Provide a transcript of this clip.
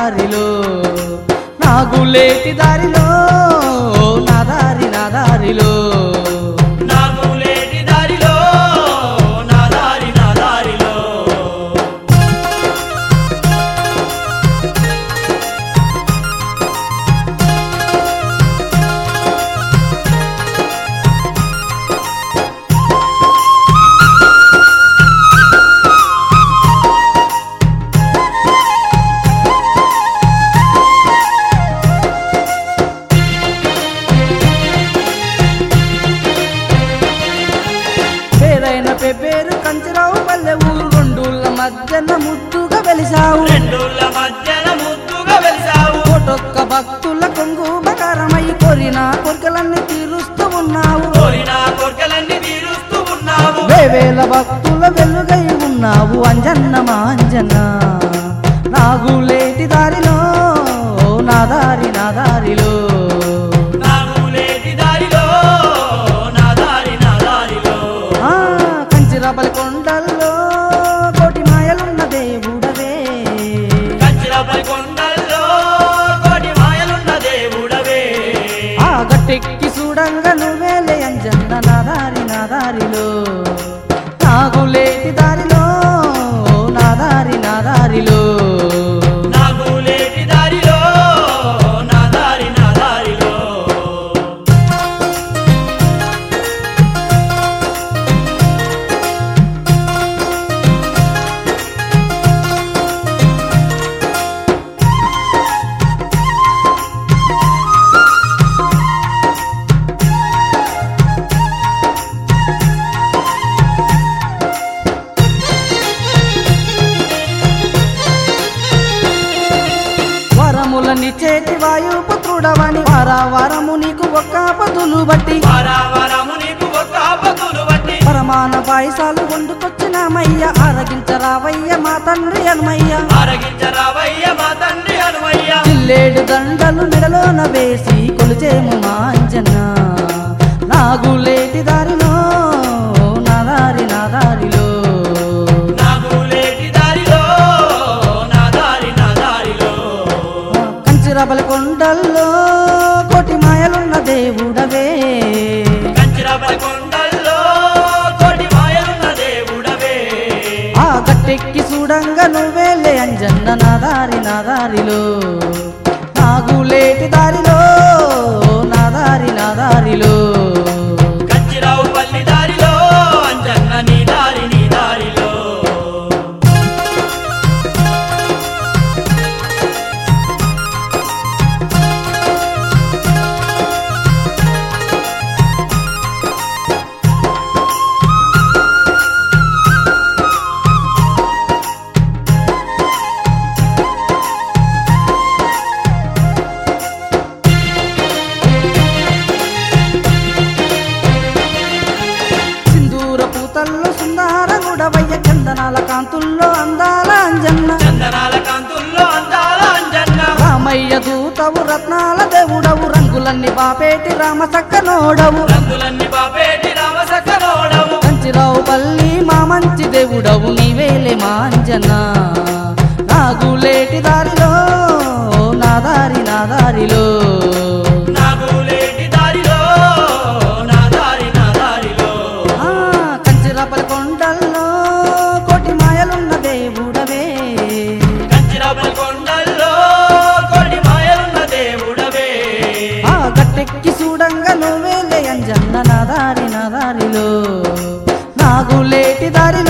దారిలో నాగులేటి దారిలో నా దారి నా దారిలో నాకు లేటి దారిలో నా దారి నా దారిలో పేరైన పెబ్బేరు కంచరావు పల్లె ఊరు రెండుల మధ్యన ముద్దుగా వెలిసావు రెండుల మధ్యన ముద్దుగా వెలిసావు కోటొక్క భక్తుల కొంగు బకారమై కోరిన కోరికలన్నీ తీరుస్తూ ఉన్నావు కోరిన కోరికలన్నీ తీరుస్తూ ఉన్నావు వేవేల భక్తుల వెలుగై ఉన్నావు అంజన్న మా అంజన్న నాగులేటి దారిలో నా దారి నా దారిలో నాకు లేటి దారిలో నా దారి నా దారిలో ఆ కంచిరాపలి కొండల్లో కోటి మాయలున్న దేవుడవే కంచిరపై కొండల్లో కోటి మాయలున్న దేవుడవే ఆ గట్టెక్కి చూడంగా నువ్వేలే అంజన్న నా దారి నా దారిలో నాగులేటి దారిలో నా దారి నా దారిలో నాకు లేటి దారిలో నా దారి నా దారిలో వరములని చేతి వాయుపుత్రుడవని వార వరము నీకు ఒక్క పదులు బట్టి వారావరము నీకు ఒక ఆపతులు బట్టి పరమాన పాయసాలు వండుకొచ్చినామయ్య ఆరగించరావయ్య మా తండ్రి హనుమయ్య ఆరగించరావయ్య మా తండ్రి హనుమయ్య చిల్లేడు దండలు మెడలోన వేసి కొలిచేము మా అంజన్న నాగులేటి దారిలో నా దారి నా దారిలో నాకు లేటి దారిలో నా దారి నా దారిలో కంచిరబల కొండల్లో కోటి మాయలున్న దేవుడవే కంచిరపై కొండల్లో కోటి మాయలున్న దేవుడవే ఆ గట్టెక్కి చూడంగా నువ్వేలే అంజన్న నా దారి నా దారిలో నాగులేటి దారిలో నా దారి నా దారిలో కంచిరావు పల్లి దారిలో అంజన్న నీ దారి నీ దారిలో సింధూర పూతల్లో సుందర గుడవయ్య చందనాల కాంతుల్లో అందాల అంజన్న చందనాల కాంతుల్లో అందాల అంజన్న రామయ్య దూతవు రత్నాల దేవుడవు రంగులన్నీ బాపేటి రామ సక్కనోడవు రంగులన్నీ బాపేటి రామసక్కనోడవు కంచిరావు పల్లి మా మంచి దేవుడవు నీవేలే మా అంజన్న నాగులేటి దారిలో నా దారి నా దారిలో నాకు లేటి దారిలో నా దారి నా దారిలో ఆ కంచిరాపల కొండల్లో కోటి మాయలున్న దేవుడవే కంచిరాపల్ కొండల్లో కోటి మాయలున్న దేవుడవే ఆ గట్టెక్కి చూడంగా నువ్వేలే అంజన్న నా దారి నా దారిలో నాగులేటి దారిలో